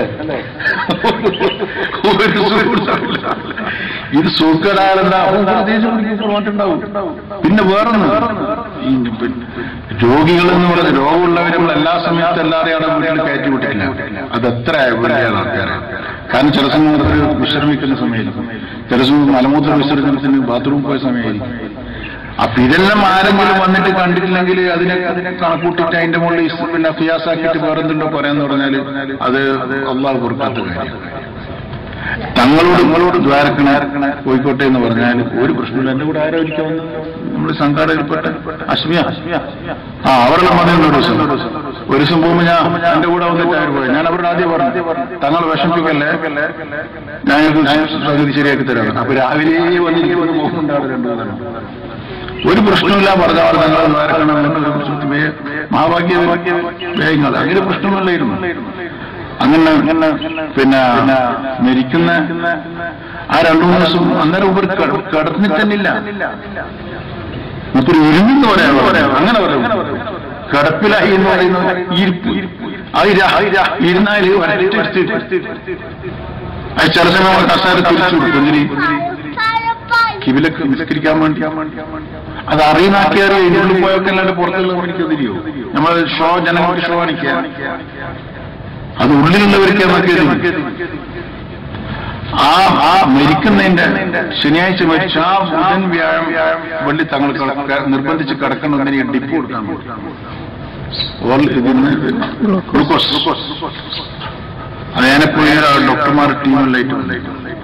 ഒരു സുഖമില്ല ഇത് സുഖടാലെന്താ മാറ്റുണ്ടാവും പിന്നെ വേറൊന്ന് ഈ പിന്നെ രോഗികൾ എന്ന് പറയുന്നത് രോഗമുള്ളവരെ നമ്മൾ എല്ലാ സമയത്തും എല്ലാവരെയാണ് വീട്ടിൽ കയറ്റി വിട്ടില്ല അത് എത്ര വലിയ ആൾക്കാരെ കാരണം ചില സമയത്ത് വിശ്രമിക്കുന്ന സമയമായിരിക്കും ചില സമയം മലമൂത്ര വിസർജനത്തിന് ബാത്റൂം പോയ സമയമായിരിക്കും അപ്പൊ ഇതെല്ലാം ആരെങ്കിലും വന്നിട്ട് കണ്ടിട്ടില്ലെങ്കിൽ അതിനെ അതിനെ കണക്കൂട്ടിട്ട് അതിന്റെ മുകളിൽ ഇസ് പിന്നെ ഫിയാസാക്കിയിട്ട് വേറെന്തുണ്ടോ പറയാന്ന് പറഞ്ഞാൽ അത് അള്ളാഹ് കൊടുക്കാത്ത കാര്യം തങ്ങളോട് നിങ്ങളോട് ദ്വാരക്കണ കോഴിക്കോട്ടെ എന്ന് പറഞ്ഞാൽ ഒരു പ്രശ്നമില്ല എന്റെ കൂടെ ആരോ ഒരിക്കൽ വന്ന് നമ്മൾ സംഘാടകപ്പെട്ട അശ്മിയ ആ അവരുടെ വന്നിരുന്നു ഒരു ദിവസം ഒരു ദിവസം പോകുമ്പോൾ ഞാൻ എന്റെ കൂടെ വന്നിട്ട് അവർ പോയി ഞാൻ അവരോട് ആദ്യം പറഞ്ഞു തങ്ങൾ വിഷമിപ്പിക്കല്ലേ ഞങ്ങൾക്ക് പകുതി ശരിയാക്കി തരാം അപ്പൊ രാവിലെ വന്നിരിക്കുന്നത് പോകുന്നുണ്ട് അവിടെ രണ്ടു മൂന്നെണ്ണം ഒരു പ്രശ്നമില്ല പറഞ്ഞാൽ തങ്ങൾ ദ്വാരക്കണം എന്നൊരു പ്രശ്നത്തിൽ വേ- മഹാഭാഗ്യ വേഗങ്ങൾ അങ്ങനെ പ്രശ്നമില്ലായിരുന്നു അങ്ങനെ അങ്ങനെ പിന്നെ മരിക്കുന്ന ആ രണ്ടു മൂന്ന് ദിവസം അന്നേരം ഇവർ കിടന്നിട്ട് തന്നില്ല മുപ്പൊരു ഇരുന്നെന്ന് പറയാൻ പറയാം അങ്ങനെ പറയും കിടപ്പിലായി എന്ന് പറയുന്നത് ഇരിപ്പ് അത് രാ- ഇരുന്നാല് ഒരൊറ്റ എടുത്തിട്ട് അത് ചില സമയം കസാര തിരിച്ചു കൊടുക്കും എന്തിന് കിബിലക്ക് നിസ്കരിക്കാൻ വേണ്ടി അത് അറിയുന്നാക്കിയാൽ ഇതിനുള്ളിൽ പോയൊക്കെ അല്ലാണ്ട് പുറത്തുള്ള എനിക്ക് തിരിയോ നമ്മൾ ഷോ ജനങ്ങൾക്ക് ഷോ കാണിക്കുക അത് ഉള്ളിലുള്ളവർക്ക് നോക്കിയത് ആ ആ മരിക്കുന്നതിന്റെ ശനിയാഴ്ച മരിച്ച ആ ബുധൻ വ്യാഴം വള്ളി തങ്ങൾ കടക്ക- നിർബന്ധിച്ച് കിടക്കണമെന്നതിന് ഡിപ്പ് കൊടുക്കാൻ ഓൾ ഇതിന് ഗ്ലൂക്കോസ് അത് ഞാനെപ്പോയി ഡോക്ടർമാർ ടീമിലായിട്ട്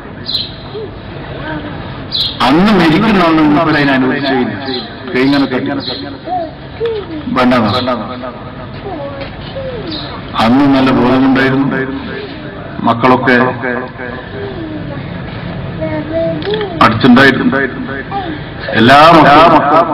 അന്ന് മരിക്കുന്ന അന്ന് മുമ്പിൽ അതിനെ അനുവദിച്ചില്ല കൈങ്ങനെ കെട്ടി വേണ്ട അന്ന് നല്ല ബോധമുണ്ടായിരുന്നു മക്കളൊക്കെ അടുത്തുണ്ടായിരുന്നു എല്ലാ മക്കളും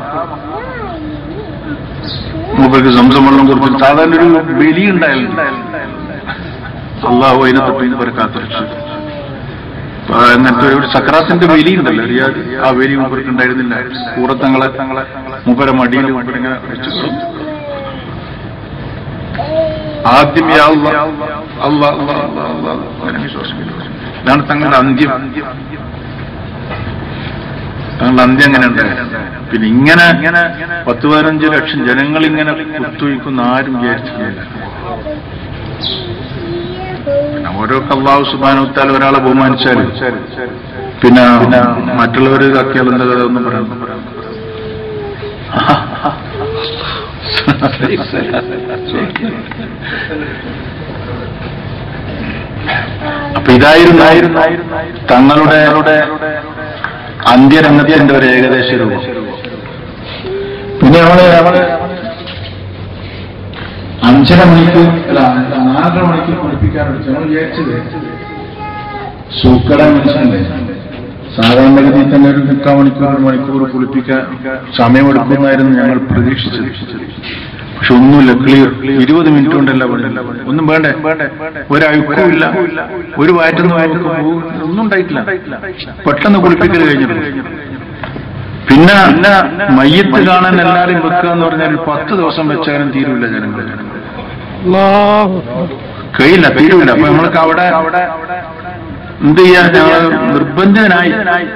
മൂപ്പർക്ക് സംസം വെള്ളം കൊടുത്തു സാധാരണ ഒരു ബലി ഉണ്ടായിരുന്നു അള്ളാഹു അതിനെ തൊട്ട് ഇവരെ കാത്തിരിച്ചു അപ്പൊ അങ്ങനത്തെ ഒരു സക്രാത്തിന്റെ ബലി ഉണ്ടല്ലോ അറിയാതെ ആ ബലി മൂപ്പർക്ക് ഉണ്ടായിരുന്നില്ല കൂടത്തങ്ങളെ മൂപ്പരെ മടിയിൽ മൂപ്പരിങ്ങനെ വെച്ചു ആദ്യം യാ അല്ലാ, അല്ലാ, അല്ലാ, അല്ലാ, അല്ലാ, അങ്ങനെ വിശ്വാസമില്ല. ഇതാണ് തങ്ങളുടെ അന്ത്യം തങ്ങളുടെ അന്ത്യം അങ്ങനെ ഉണ്ടായിരുന്നു പിന്നെ ഇങ്ങനെ പത്ത് പതിനഞ്ച് ലക്ഷം ജനങ്ങൾ ഇങ്ങനെ കുത്തുവയ്ക്കുന്ന ആരും വിചാരിച്ചിട്ടില്ല പിന്നെ ഓരോ കള്ളാഹു സുബാനുത്താൽ ഒരാളെ ബഹുമാനിച്ചാൽ പിന്നെ മറ്റുള്ളവർ ഇതാക്കിയാൽ എന്താ കഥ ഒന്നും പറയാം അപ്പൊ ഇതായിരുന്നു തങ്ങളുടെ അന്ത്യരംഗത്തിന്റെ ഒരു ഏകദേശ രൂപം പിന്നെ നമ്മള് നമ്മള് അഞ്ചര മണിക്ക് അല്ല നാലര മണിക്ക് പഠിപ്പിക്കാറുണ്ട് നമ്മൾ വിചാരിച്ചത് സൂക്കട മനുഷ്യനല്ലേ സാധാരണഗതിയിൽ തന്നെ ഒരു മുക്കാൽ മണിക്കൂർ ഒരു മണിക്കൂർ കുളിപ്പിക്കാൻ സമയമെടുക്കുന്നായിരുന്നു ഞങ്ങൾ പ്രതീക്ഷിച്ചത് പക്ഷെ ഒന്നുമില്ല ക്ലിയർ ഇരുപത് മിനിറ്റ് കൊണ്ടല്ല പണി. ഒന്നും വേണ്ടേ ഒരഴുക്കും ഇല്ല ഒരു വയറ്റുന്ന വയറ്റുന്ന ഒന്നും ഉണ്ടായിട്ടില്ല പെട്ടെന്ന് കുളിപ്പിക്കൽ കഴിഞ്ഞു പിന്നെ പിന്നെ മയ്യത്ത് കാണാൻ എല്ലാവരും വെക്കുക എന്ന് പറഞ്ഞാൽ ഒരു പത്ത് ദിവസം വെച്ചാലും തീരൂല ജനങ്ങൾ കഴിയില്ല തീരൂല അപ്പൊ നമ്മൾക്ക് അവിടെ എന്ത് ചെയ്യാൻ ഞങ്ങൾ നിർബന്ധിതനായി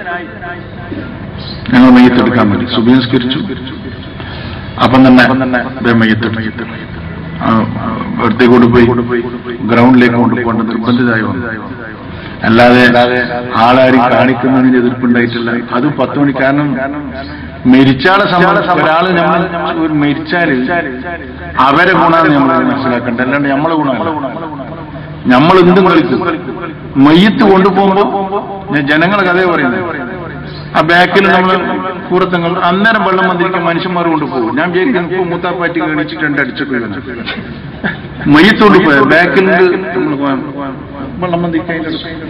ഞങ്ങൾ മയ്യത്തെടുക്കാൻ വേണ്ടി സുബിംസ്കരിച്ചു അപ്പം തന്നെ ദേ മയ്യത്ത് ആ, വെറുതെ കൊണ്ടുപോയി ഗ്രൗണ്ടിലേക്ക് കൊണ്ടുപോകേണ്ട നിർബന്ധിതമായി വന്നു അല്ലാതെ ആളാരും കാണിക്കുന്നതിന് എതിർപ്പുണ്ടായിട്ടില്ല അത് പത്ത് മണി കാരണം മരിച്ചാളെ സംബന്ധിച്ച് ഒരാള് നമ്മൾ ഒരു മരിച്ചാല് അവരെ ഗുണമാണ് നമ്മൾ മനസ്സിലാക്കേണ്ടത് അല്ലാണ്ട് നമ്മളെ ഗുണമല്ല നമ്മൾ എന്തും കളിക്കും മയ്യത്ത് കൊണ്ടുപോകുമ്പോ ഞാൻ ജനങ്ങളെ കഥയെ പറയുന്നത് ആ ബാക്കിൽ നമ്മൾ കൂടത്തങ്ങൾ അന്നേരം വെള്ളം വന്നിരിക്കും മനുഷ്യന്മാർ കൊണ്ടുപോകും ഞാൻ വിചാരിക്കുന്നു ഇപ്പൊ മൂത്താപ്പാറ്റി കാണിച്ചിട്ടുണ്ട് അടിച്ചൊക്കെ വരുന്നത് മയ്യത്ത് കൊണ്ടുപോയ ബാക്കിൽ നമ്മൾ വെള്ളം വന്നിരിക്കും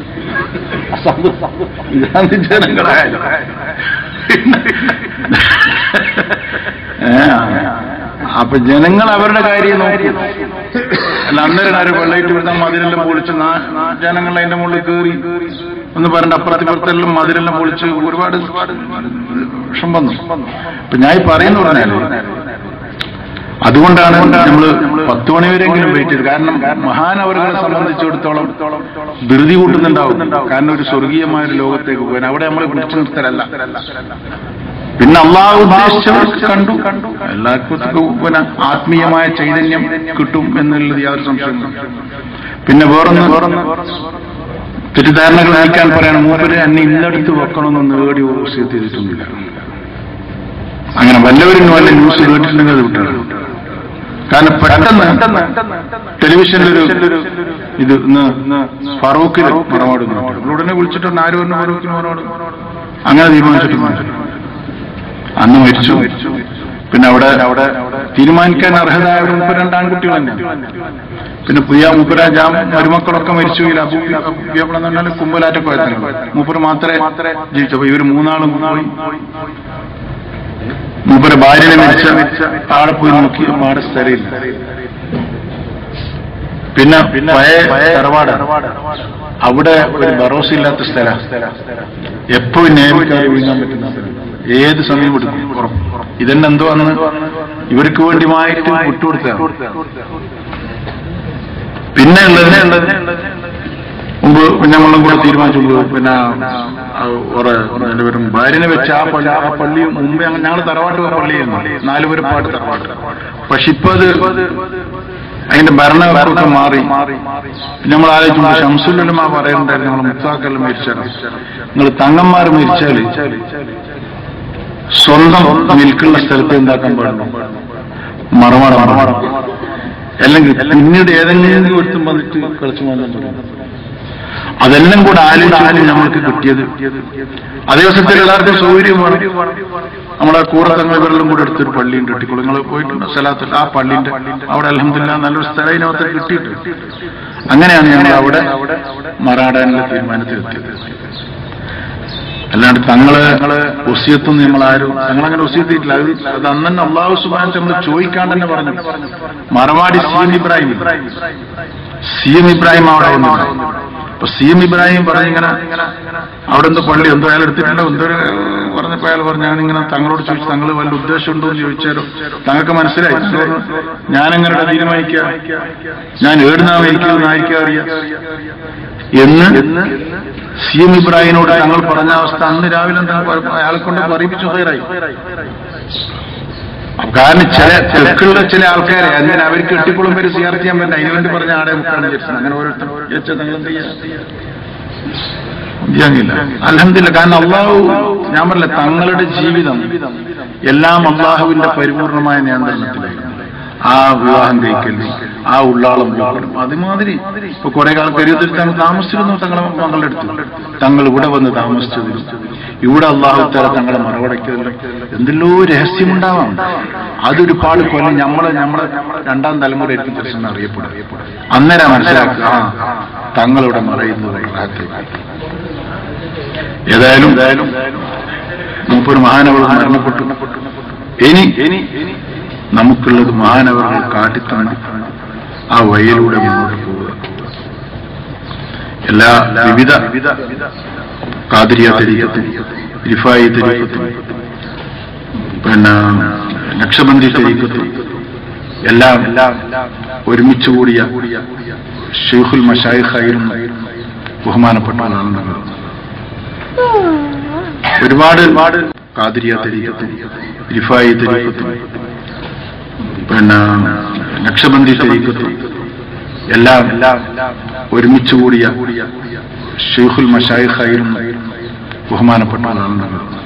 ഇതാണ് ജനങ്ങളെ ഏ, അപ്പൊ ജനങ്ങൾ അവരുടെ കാര്യം നോക്കും അല്ല അന്നേരം ആരും വെള്ളയിട്ട് വരുന്ന മതിലെല്ലാം പൊളിച്ച് നാ- നാ- ജനങ്ങൾ അതിന്റെ മുകളിൽ കയറി ഒന്ന് പറഞ്ഞ അപ്പുറത്തിപ്പുറത്തെല്ലാം മതിലെല്ലാം പൊളിച്ച് ഒരുപാട് വിഷം വന്നു അപ്പൊ ഞാൻ ഈ പറയുന്ന പറഞ്ഞാല് അതുകൊണ്ടാണ് നമ്മൾ പത്ത് മണിവരെങ്കിലും വെയിറ്റ് ചെയ്ത് കാരണം മഹാനവറുകളെ സംബന്ധിച്ചിടത്തോളം ധൃതി കൂട്ടുന്നുണ്ടാവും കാരണം ഒരു സ്വർഗീയമായ ഒരു ലോകത്തേക്ക് പോകാൻ അവിടെ നമ്മൾ പിടിച്ചു നിർത്തലല്ല പിന്നെ അള്ളാഹു ഉദ്ദേശിച്ചവർ കണ്ടു കണ്ടു എല്ലാവർക്കും പിന്നെ ആത്മീയമായ ചൈതന്യം കിട്ടും എന്നുള്ളത് യാതൊരു സംശയമില്ല പിന്നെ വേറൊന്ന് വേറൊന്ന് തെറ്റിദ്ധാരണകൾ നീക്കാൻ പറയണം മൂപ്പര് എന്നെ ഇന്നടുത്ത് വെക്കണമെന്ന് നേടി ചെയ്തിട്ടൊന്നുമില്ല അങ്ങനെ വല്ലവരും വല്ല ന്യൂസ് കേട്ടിട്ടുണ്ടെങ്കിൽ അത് വിട്ടത് കാരണം പെട്ടെന്ന് ടെലിവിഷനിലൊരു ഇത് ഇന്ന് ഫറൂഖിന് മറവാട് ഉടനെ വിളിച്ചിട്ടുണ്ട് ആര് പറഞ്ഞു ഫറൂഖിന് മറവാട് അങ്ങനെ തീരുമാനിച്ചിട്ടുണ്ട് അന്ന് മരിച്ചു പിന്നെ അവിടെ അവിടെ തീരുമാനിക്കാൻ അർഹതായ മുപ്പത് രണ്ടാം കുട്ടികൾ തന്നെ പിന്നെ പുതിയ മുപ്പര ജാം മരുമക്കളൊക്കെ മരിച്ചു ഈ അബൂബിയപ്പളം എന്ന് പറഞ്ഞാൽ കുമ്പലാറ്റൊക്കെ ആയിരുന്നു മൂപ്പർ മാത്രമേ ജീവിച്ചു അപ്പൊ ഇവര് മൂന്നാളും പോയി മൂപ്പര ഭാര്യനെ മരിച്ച ആടെ പോയി നോക്കി ആടെ സ്ഥലമില്ല പിന്നെ പഴയ തറവാട് അവിടെ ഒരു ബറോസ് ഇല്ലാത്ത സ്ഥലം എപ്പോഴും നേരിട്ടായി വീങ്ങാൻ പറ്റുന്ന സ്ഥലം ഏത് സമയം എടുക്കും ഉറപ്പ്. ഇതന്നെ എന്തോ അന്ന് ഇവർക്ക് വേണ്ടിമായിട്ട് വിട്ടുകൊടുത്തതാണ് പിന്നെ ഉള്ളത് മുമ്പ് ഞങ്ങളും കൂടെ തീരുമാനിച്ചു പിന്നെ ആ, കുറെ അതിന്റെ പേരും ഭാര്യനെ വെച്ച് ആ പള്ളി ആ പള്ളി മുമ്പ് ഞങ്ങൾ തറവാട്ട് പള്ളിയായിരുന്നു നാലുപുരപ്പാട്ട് തറവാട്ട് പക്ഷെ ഇപ്പൊ അത് അതിന്റെ ഭരണമൊക്കെ മാറി നമ്മൾ ആലോചിക്കുമ്പോൾ ഷംസുല്ലമ പറയുന്നുണ്ടായിരുന്നു നമ്മൾ മുത്താക്കെല്ലാം മരിച്ചാൽ നിങ്ങൾ തങ്ങന്മാർ മരിച്ചാല് സ്വന്തം നിൽക്കുന്ന സ്ഥലത്ത് എന്താക്കാൻ പാടുന്നു മറമാട മറമാട അല്ലെങ്കിൽ പിന്നീട് ഏതെങ്കിലും ഒരുത്തും വന്നിട്ട് കളിച്ചു വന്നു അതെല്ലാം കൂടെ ആലോചിച്ചാലും നമ്മൾക്ക് കിട്ടിയത് അതേ ദിവസത്തിൽ എല്ലാവർക്കും സൗകര്യമാണ് നമ്മുടെ കൂറത്തങ്ങൾ ഇവരെല്ലാം കൂടെ എടുത്തൊരു പള്ളിയുണ്ട് ഇട്ടിക്കുളങ്ങൾ പോയിട്ടുണ്ട് സ്ഥലത്തിൽ ആ പള്ളിന്റെ അവിടെ അലഹമില്ല നല്ലൊരു സ്ഥലം ഇതിനകത്ത് കിട്ടിയിട്ട് അങ്ങനെയാണ് ഞങ്ങൾ അവിടെ മറാടാനുള്ള തീരുമാനത്തിലെത്തിയത് അല്ലാണ്ട് തങ്ങള് ഒസിയത്തൊന്നും നമ്മൾ ആരും ഞങ്ങളങ്ങനെ ഒസിയത്തിയിട്ടില്ല അത് അത് അന്ന് തന്നെ അള്ളാഹു സുബാൻ നമ്മൾ ചോദിക്കാണ്ട് തന്നെ പറഞ്ഞു മറവാടി C M Ibrahim C M Ibrahim അവിടെ വന്നു അപ്പൊ സി എം ഇബ്രാഹിം പറഞ്ഞിങ്ങനെ അവിടെ എന്തോ പള്ളി എന്തോ അയാൾ എടുത്തിട്ടുണ്ടോ എന്തോ ഒരു പറഞ്ഞപ്പോ അയാൾ പറഞ്ഞു ഞാനിങ്ങനെ തങ്ങളോട് ചോദിച്ചു തങ്ങൾ വല്ല ഉദ്ദേശമുണ്ടോ എന്ന് ചോദിച്ചാലോ തങ്ങൾക്ക് മനസ്സിലായി എന്ന് പറഞ്ഞു, ഞാനെങ്ങനെ തീരുമാനിക്കുക ഞാൻ ഏടുന്നായിരിക്കും അറിയാം എന്ന് സി എം ഇബ്രാഹിമിനോട് തങ്ങൾ പറഞ്ഞ അവസ്ഥ അന്ന് രാവിലെ എന്താ കുഴപ്പം? അയാളെ കൊണ്ട് പറയിപ്പിച്ചു ഹൈറായി കാരണം ചില തെക്കുള്ള ചില ആൾക്കാരെ അങ്ങനെ അവർക്ക് എട്ടിക്കുളം പേര് സിയാർ ചെയ്യാൻ പറ്റില്ല അതിനു വേണ്ടി പറഞ്ഞ ആടെ മുക്കാണ് വിചാരിച്ചത് അങ്ങനെ ഓരോരുത്തർ വിചാരിച്ചാൽ നിങ്ങൾ എന്ത് ചെയ്യാ ചെയ്യാനില്ല അലഹമില്ല കാരണം അള്ളാഹു ഞാൻ പറഞ്ഞില്ല തങ്ങളുടെ ജീവിതം എല്ലാം അള്ളാഹുവിന്റെ പരിപൂർണമായ നിയന്ത്രണത്തിലായിരുന്നു ആ വിവാഹം കഴിക്കലും ആ ഉള്ളാളം പോകലും അതുമാതിരി ഇപ്പൊ കുറെ കാലം കരുത്തിൽ തങ്ങൾ താമസിച്ചിരുന്നു തങ്ങളെ മകളുടെ അടുത്ത് തങ്ങൾ ഇവിടെ വന്ന് താമസിച്ചതിലും ഇവിടെ അള്ളാഹു തല തങ്ങളെ മറവടയ്ക്കതിലും എന്തെല്ലോ രഹസ്യമുണ്ടാവാം അതൊരുപാട് കൊല്ലം നമ്മളെ നമ്മളെ രണ്ടാം തലമുറയായിരിക്കും ദർശനം അറിയപ്പെടും അന്നേരം മനസ്സിലാക്കുക ആ തങ്ങളിവിടെ മറയുന്നത് ഏതായാലും ഏതായാലും മൂപ്പൊരു മഹാനവർ മരണപ്പെട്ടു ഇനി ഇനി നമുക്കുള്ളത് മഹാനവറുകൾ കാട്ടിത്തന്നു ആ വഴിയിലൂടെ മുന്നോട്ട് പോവുക എല്ലാ വിവിധ കാതിരിയ തെരീക്കത്തും ഇരിഫായി തെരീക്കത്തും പിന്നെ നക്ഷബന്ദി തെരീക്കത്തും എല്ലാം എല്ലാം ഒരുമിച്ച് കൂടിയ ഷെയ്ഖുൽ മഷായിഖായിരുന്നു ബഹുമാനപ്പെട്ട ആളാണ് ഒരുപാട് ഒരുപാട് കാതിരിയ തെരീക്കത്തും ഇരിഫായി തെരീക്കത്തും പിന്നെ നക്ഷബന്ദി തെരീക്കത്തും എല്ലാം എല്ലാം ഒരുമിച്ച് കൂടിയ ഷെയ്ഖുൽ മഷായിഖായിരുന്നു ബഹുമാനപ്പെട്ട ആളാണ്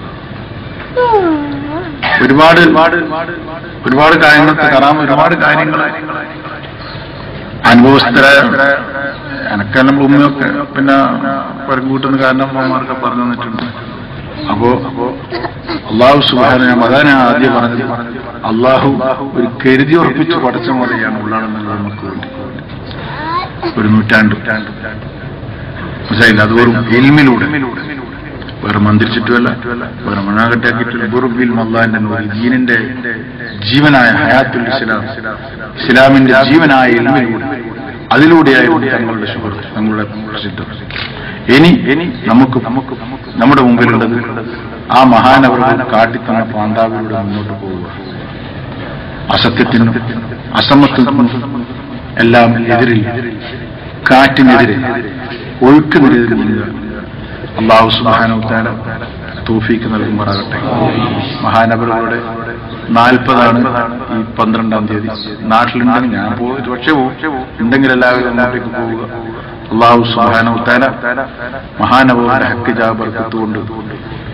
ഒരുപാട് ഒരുപാട് ഒരുപാട് കാര്യങ്ങൾ കറാം ഒരുപാട് കാര്യങ്ങൾ അനുഭവസ്ഥരായ എനക്കെല്ലാം ഉമ്മയൊക്കെ പിന്നെ പെരുങ്കൂട്ടുന്ന കാരണം അമ്മമാർക്ക് പറഞ്ഞു തന്നിട്ടുണ്ട് അപ്പോ അള്ളാഹു സുബാന ഞാൻ അതാണ് ഞാൻ ആദ്യം പറഞ്ഞത് അള്ളാഹു ഒരു കരുതി ഉറപ്പിച്ച് പഠിച്ച മുതലാണ് ഉള്ളാണെന്നുള്ളത് നമുക്ക് വേണ്ടി ഒരു നൂറ്റാണ്ട് മനസ്സിലായില്ല അത് വെറും ഇൽമിലൂടെ വേറെ മന്ത്രിച്ചിട്ടുമല്ല വേറെ മണ്ണാകട്ടാക്കിയിട്ടില്ല വെറും ഇൽമ അള്ളാഹിന്റെ നൂറ് ദീനിന്റെ ജീവനായ ഹയാത്തുൽ ഇസ്ലാം ഇസ്ലാമിന്റെ ജീവനായ ഇൽമിലൂടെ അതിലൂടെയായിരുന്നു തങ്ങളുടെ സുഹൃത്ത് തങ്ങളുടെ പ്രസിദ്ധം ഇനി ഇനി നമുക്ക് നമുക്ക് നമ്മുടെ മുമ്പിലുള്ളത് ആ മഹാനവர்கள் കാട്ടിത്തന്ന പാന്താവിലൂടെ മുന്നോട്ട് പോവുക അസത്യത്തിനും അസമത്വത്തിനും എല്ലാം എതിരിൽ കാറ്റിനെതിരെ ഒഴുക്കിനെതിരെ നീങ്ങുക അള്ളാഹു സുബാനോത്താല തൂഫീക്ക് നൽകുമാറാകട്ടെ മഹാനവറുകളുടെ നാൽപ്പതാണ് ഈ പന്ത്രണ്ടാം തീയതി നാട്ടിലുണ്ടെങ്കിൽ ഞാൻ പോകും പക്ഷേ പോകും ഉണ്ടെങ്കിൽ എല്ലാവരും അങ്ങോട്ടേക്ക് പോവുക അള്ളാഹു സുബാനോത്താല മഹാനവറുടെ ഹക്ക് ജാബർക്കത്തുകൊണ്ട്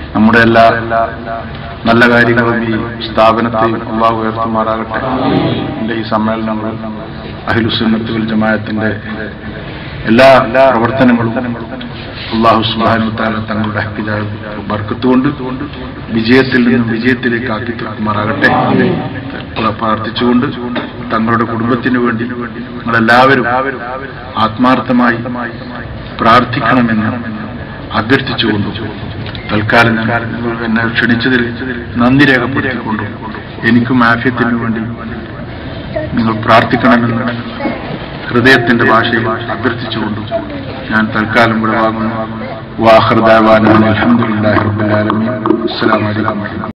നമ്മുടെ എല്ലാ നല്ല കാര്യങ്ങളും ഈ സ്ഥാപനത്തെയും അള്ളാഹു ഉയർത്തുമാറാകട്ടെ എന്റെ ഈ സമ്മേളനങ്ങൾ അഹിലുസുന്നത്തുൽ ജമാഅത്തിന്റെ എല്ലാ പ്രവർത്തനങ്ങളും അള്ളാഹു സുബാനുത്താല തങ്ങളുടെ ഹക്കിജായ ബർക്കത്തുകൊണ്ട് വിജയത്തിൽ നിന്നും വിജയത്തിലേക്ക് ആക്കി തീർക്കുമാറാകട്ടെ പ്രാർത്ഥിച്ചുകൊണ്ട് തങ്ങളുടെ കുടുംബത്തിന് വേണ്ടി നിങ്ങളെല്ലാവരും ആത്മാർത്ഥമായി പ്രാർത്ഥിക്കണമെന്ന് അഭ്യർത്ഥിച്ചുകൊണ്ടു തൽക്കാലം ഞാൻ എന്നെ ക്ഷണിച്ചതിൽ നന്ദി രേഖപ്പെടുത്തിക്കൊണ്ടു എനിക്കും ആഫ്യത്തിനു വേണ്ടി നിങ്ങൾ പ്രാർത്ഥിക്കണമെന്ന് ഹൃദയത്തിന്റെ ഭാഷയിൽ അഭ്യർത്ഥിച്ചുകൊണ്ടു ഞാൻ തൽക്കാലം ഇവിടെ വാങ്ങുന്നു വാഹൃദാവാൻ അലഹമുല്ലാ റബ്ബുൽ ആലമീൻ അസ്സലാമു അലൈക്കും